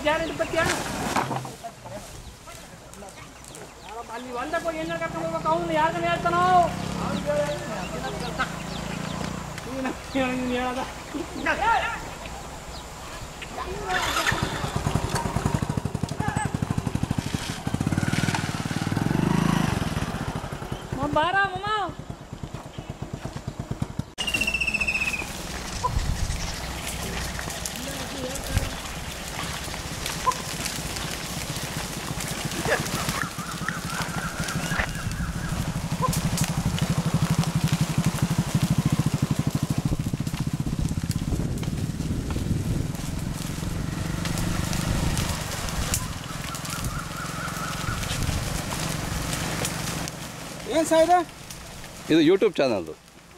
Guarantee ಬತ್ತೀಯ ಅಲ್ಲಿ ಹೊಲ್ದಕ್ಕೆ ಹೋಗಿ ಏನು ಕರ್ಕೊಂಡು ಹೋಗ್ಬೇಕು ಅವ್ನು ಯಾರನ್ನ ಹೇಳ್ತಾನೋ ನೀನು ಹೇಳು, ನೀನು ಹೇಳದ ಮ- ಬಾರ ಮಮ್ಮ ಏನು ಸಾಯ್ದ ಇದು ಯೂಟ್ಯೂಬ್ ಚಾನಲ್ದು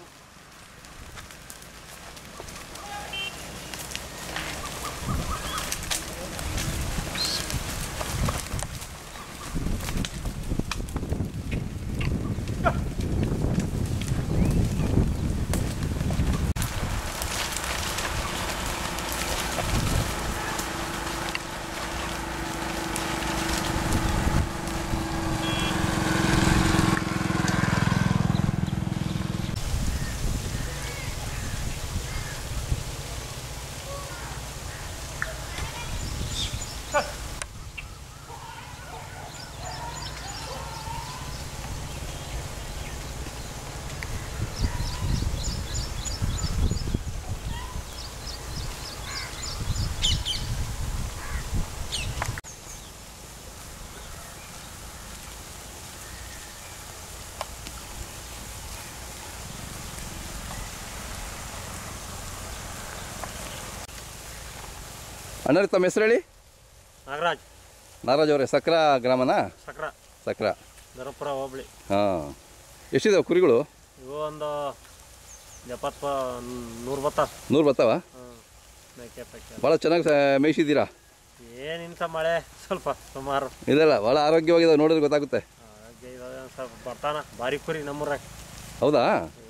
ಅಣ್ಣರಿ ತಮ್ಮ ಹೆಸರು ಹೇಳಿ ನಾಗರಾಜ್ ನಾಗರಾಜ್ ಅವರೇ ಸಕ್ರ ಗ್ರಾಮನಾ ಸಕ್ರ ಸಕ್ರ ದರಪುರ ಹೋಬಳಿ ಹಾಂ ಎಷ್ಟಿದಾವೆ ಕುರಿಗಳು ಇವು ಒಂದು ಎಪ್ಪತ್ತು ನೂರು ಬತ್ತಾವ ನೂರು ಬರ್ತಾವ ಮೇಕೆ ಪೈಕೆ ಭಾಳ ಚೆನ್ನಾಗಿ ಮೇಯಿಸಿದ್ದೀರಾ ಏನು ಇಂಥ ಮಳೆ ಸ್ವಲ್ಪ ಸುಮಾರು ಇದೆಲ್ಲ ಭಾಳ ಆರೋಗ್ಯವಾಗಿದ್ದಾವೆ ನೋಡಿದ್ರೆ ಗೊತ್ತಾಗುತ್ತೆ ಆರೋಗ್ಯ ಇದಾವೆ ಒಂದ್ ಸ್ವಲ್ಪ ಬರ್ತಾನ ಭಾರಿ ಕುರಿ ನಮ್ಮೂರಾಗ ಹೌದಾ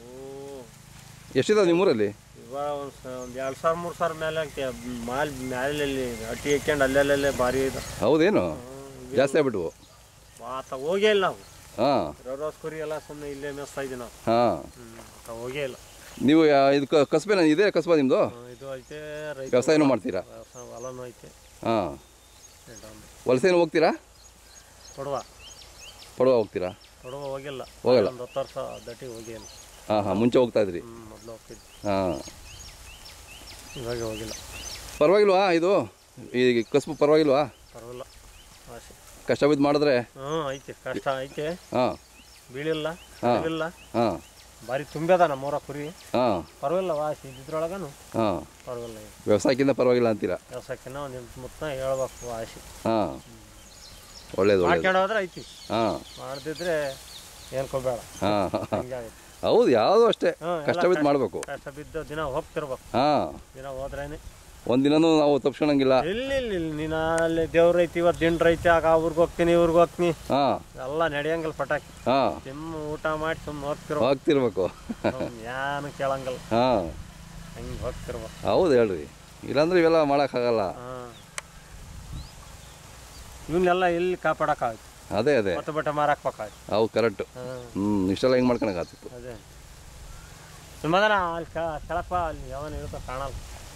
ಓ ಎಷ್ಟಿದಾವೆ ನಿಮ್ಮೂರಲ್ಲಿ ಇವಾಗ ಒಂದು ಒಂದು ಎರಡು ಸಾವಿರ ಮೂರು ಸಾವಿರ ಮೇಲೆ ಆಗ್ತೀಯ ಮಾಲ್ ಮ್ಯಾಲಲ್ಲಿ ಅಟ್ಟಿ ಹಾಕ್ಯಂಡು ಅಲ್ಲೆಲ್ಲೇ ಭಾರಿ ಇದೆ ಹೌದೇನು ಜಾಸ್ತಿ ಆಗ್ಬಿಟ್ವು ಆತ ಹೋಗೇ ಇಲ್ಲ ನಾವು ಹಾಂ ರೋಸ್ ಕುರಿ ಎಲ್ಲ ಸುಮ್ಮನೆ ಇಲ್ಲೇ ಮೇಸ್ತಾ ಇದ್ದೀವಿ ನಾವು ಹಾಂ ಹ್ಞೂ ಆತ ಹೋಗೇ ಇಲ್ಲ ನೀವು ಯಾ- ಇದು ಕ- ಕಸಬೇನ ಇದೇ ಕಸಬಾ ನಿಮ್ಮದು ಹ್ಮ್, ಇದು ಐತೆ ರೈತ ವ್ಯವಸಾಯನೂ ಮಾಡ್ತೀರಾ ವ್ಯವಸಾಯ ಹೊಲನೂ ಐತೆ ಹಾಂ ಎರಡೊಂದು. ವಲಸೆನೂ ಹೋಗ್ತೀರಾ ಕೊಡುವ ಪಡುವ ಹೋಗ್ತೀರಾ ಕೊಡುವ ಹೋಗಿಲ್ಲ ಹೋಗಲ್ಲ. ಒಂದು ಹತ್ತು ವರ್ಷ ದಟ್ಟಿ ಹೋಗಿಲ್ಲ ಹಾಂ ಹಾಂ ಮುಂಚೆ ಹೋಗ್ತಾ ಇದ್ರಿ ಹ್ಞೂ ಮೊದಲು ಹೋಗ್ತಿದ್ವಿ ಹಾಂ ಇವಾಗ ಹೋಗಿಲ್ಲ ಪರವಾಗಿಲ್ವಾ ಇದು ಈ ಕಸಬು ಪರವಾಗಿಲ್ವಾ ಪರವಾಗಿಲ್ಲ ಆಸೆ ಕಷ್ಟ ಬಿದ್ದು ಮಾಡಿದ್ರೆ ಹ್ಞೂ ಐತೆ ಕಷ್ಟ ಐತೆ ಹಾಂ ಬೀಳಿಲ್ಲ ಹಾ. ಇಲ್ಲ ಹಾಂ ಭಾರಿ ತುಂಬ್ಯದ ನಮ್ಮೂರ ಕುರಿ ಹಾಂ ಪರವಾಗಿಲ್ಲ ವಾಸಿ ಇದ್ದಿದ್ರೊಳಗನು ಹಾಂ ಪರವಾಗಿಲ್ಲ ಇದು. ವ್ಯವಸಾಯಕ್ಕಿಂತ ಪರವಾಗಿಲ್ಲ ಅಂತೀರಾ ವ್ಯವಸಾಯಕ್ಕಿನ್ನ ಒಂದು ಎಂಟು ಮುತ್ತ ಹೇಳ್ಬೇಕು ವಾಸಿ ಹಾಂ ಒಳ್ಳೇದು ಒಳ್ಳೇದು ಮಾಡ್ಕೊಂಡು ಹೋದ್ರೆ ಐತಿ ಹಾಂ ಮಾಡ್ದಿದ್ರೆ ಏನ್ಕೋಬೇಡ ಹಾಂ ಹಿಂಗಾಗೈತಿ ಹೌದು ಯಾವುದೂ ಅಷ್ಟೇ ಹ್ಞೂ ಎಲ್ಲ ಕಷ್ಟ ಬಿದ್ದು ಮಾಡಬೇಕು ಕಷ್ಟ ಬಿದ್ದು ದಿನ ಹೋಗ್ತಿರ್ಬೇಕು ಹಾಂ ದಿನ ಹೋದ್ರೇನೆ ಒಂದಿನನೂ ನಾವು ತಪ್ಸ್ಕೊಳಂಗಿಲ್ಲ ಇಲ್ಲಿ ಇಲ್ಲಿ ಇಲ್ಲಿ ನೀನು ಅಲ್ಲಿ ದೇವ್ರ ಐತಿ ಇವತ್ತು ದಿಂಡ್ರ ಐತಿ ಆಗ ಅವ್ರಿಗೆ ಹೋಗ್ತೀನಿ ಇವ್ರಿಗೆ ಹೋಗ್ತೀನಿ ಹಾಂ ಎಲ್ಲ ನಡೆಯಂಗಿಲ್ಲ ಪಟಾಕಿ ಹಾಂ ತಿಮ್ಮ ಊಟ ಮಾಡಿ ಸುಮ್ಮನೆ ಹೋಗ್ತಿರ್ಬೇಕು ಹೋಗ್ತಿರ್ಬೇಕು ಯಾನು ಕೇಳಂಗಿಲ್ಲ ಹಾಂ ಹಂಗೆ ಹೋಗ್ತಿರ್ಬೇಕು ಹೌದು ಹೇಳ್ರಿ ಇಲ್ಲಾಂದ್ರೆ ಇವೆಲ್ಲ ಮಾಡೋಕ್ಕಾಗಲ್ಲ ಹಾಂ ಇವನ್ನೆಲ್ಲ ಎಲ್ಲಿ ಕಾಪಾಡೋಕ್ಕಾಗುತ್ತೆ ಅದೇ ಅದೇ ಮತ್ತೆ ಬಟ್ಟೆ ಮಾರಾಕ್ಬೇಕಾಯ್ತು ಅವು ಕರೆಕ್ಟು ಹಾಂ ಹ್ಞೂ ಇಷ್ಟೆಲ್ಲ ಹೆಂಗೆ ಮಾಡ್ಕೊಳಕ್ಕಾಗ್ತಿತ್ತು ಅದೇ ಸುಮ್ಮನೆ ಅಲ್ಲಿ ಕೆಳಪ್ಪ ಅಲ್ಲಿ ಯಾವನ ಇರುತ್ತೋ ಕಾಣಲ್ಲ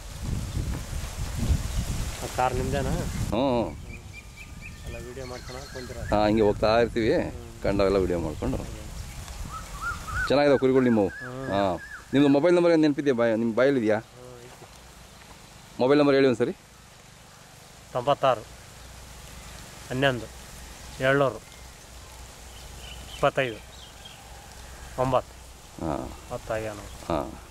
ಆ ಕಾರ್ ನಿಮ್ದೇನಾ ಹ್ಞೂ ಎಲ್ಲ ವಿಡಿಯೋ ಮಾಡ್ಕೊಳಕ್ ಕುಂತಿರ ಹಾಂ ಹಿಂಗೆ ಹೋಗ್ತಾ ಇರ್ತೀವಿ ಕಂಡವೆಲ್ಲ ವಿಡಿಯೋ ಮಾಡಿಕೊಂಡು ಚೆನ್ನಾಗಿದೆ ಕುರಿಗಳು ನಿಮ್ಮವು ಹಾಂ ನಿಮ್ಮದು ಮೊಬೈಲ್ ನಂಬರ್ ಏನು ನೆನಪಿದೆಯಾ ಬಾಯ್ ನಿಮ್ಮ ಬಾಯಲ್ಲಿದೆಯಾ ಮೊಬೈಲ್ ನಂಬರ್ ಹೇಳಿ ಒಂದು ಸರಿ ತೊಂಬತ್ತಾರು ಹನ್ನೊಂದು ಏಳ್ನೂರು ಇಪ್ಪತ್ತೈದು ಒಂಬತ್ತು ಹಾಂ ಹತ್ತಾಗ್ಯಾನ ಹಾಂ